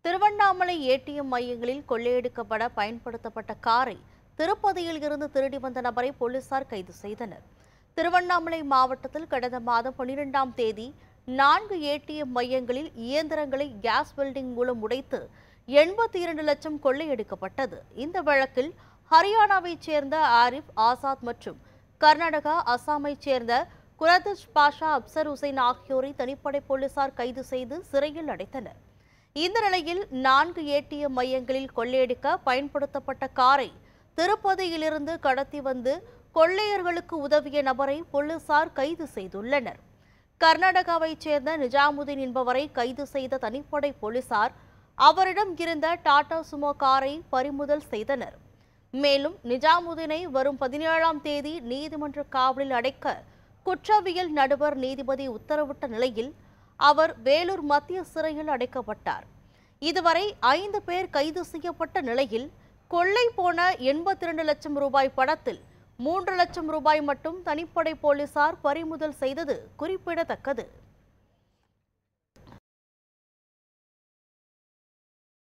Tiruvannamalai ATM மையங்களில் கொள்ளையடிக்கப்பட பயன்படுத்தப்பட்ட காரை திருப்பதியில் இருந்து திருடி வந்த நபரை போலீசார் கைது செய்தனர் திருவண்ணாமலை மாவட்டத்தில் கடந்த மாதம் பனிரெண்டாம் தேதி நான்கு ஏடிஎம் மையங்களில் இயந்திரங்களை கேஸ் வெல்டிங் மூலம் உடைத்து எண்பத்தி இரண்டு லட்சம் கொள்ளையடிக்கப்பட்டது இந்த வழக்கில் ஹரியானாவைச் சேர்ந்த ஆரிஃப் ஆசாத் மற்றும் கர்நாடகா அசாமைச் சேர்ந்த குரதிஷ் பாஷா அப்சர் ஹுசைன் ஆகியோரை தனிப்படை போலீசார் கைது செய்து சிறையில் அடைத்தனர் இந்த நிலையில் நான்கு ஏடிஎம் மையங்களில் கொள்ளையடிக்க பயன்படுத்தப்பட்ட காரை திருப்பதியிலிருந்து கடத்தி வந்து கொள்ளையர்களுக்கு உதவிய நபரை போலீசார் கைது செய்துள்ளனர் கர்நாடகாவைச் சேர்ந்த நிஜாமுதீன் என்பவரை கைது செய்த தனிப்படை போலீசார் அவரிடம் இருந்த டாடா சுமோ காரை பறிமுதல் செய்தனர் மேலும் நிஜாமுதீனை வரும் பதினேழாம் தேதி நீதிமன்ற காவலில் அடைக்க குற்றவியல் நடுவர் நீதிபதி உத்தரவிட்ட நிலையில் அவர் வேலூர் மத்திய சிறையில் அடைக்கப்பட்டார் இதுவரை ஐந்து பேர் கைது செய்யப்பட்ட நிலையில் கொள்ளை போன எண்பத்தி இரண்டு லட்சம் ரூபாய் பணத்தில் மூன்று லட்சம் ரூபாய் மட்டும் தனிப்படை போலீசார் பறிமுதல் செய்தது குறிப்பிடத்தக்கது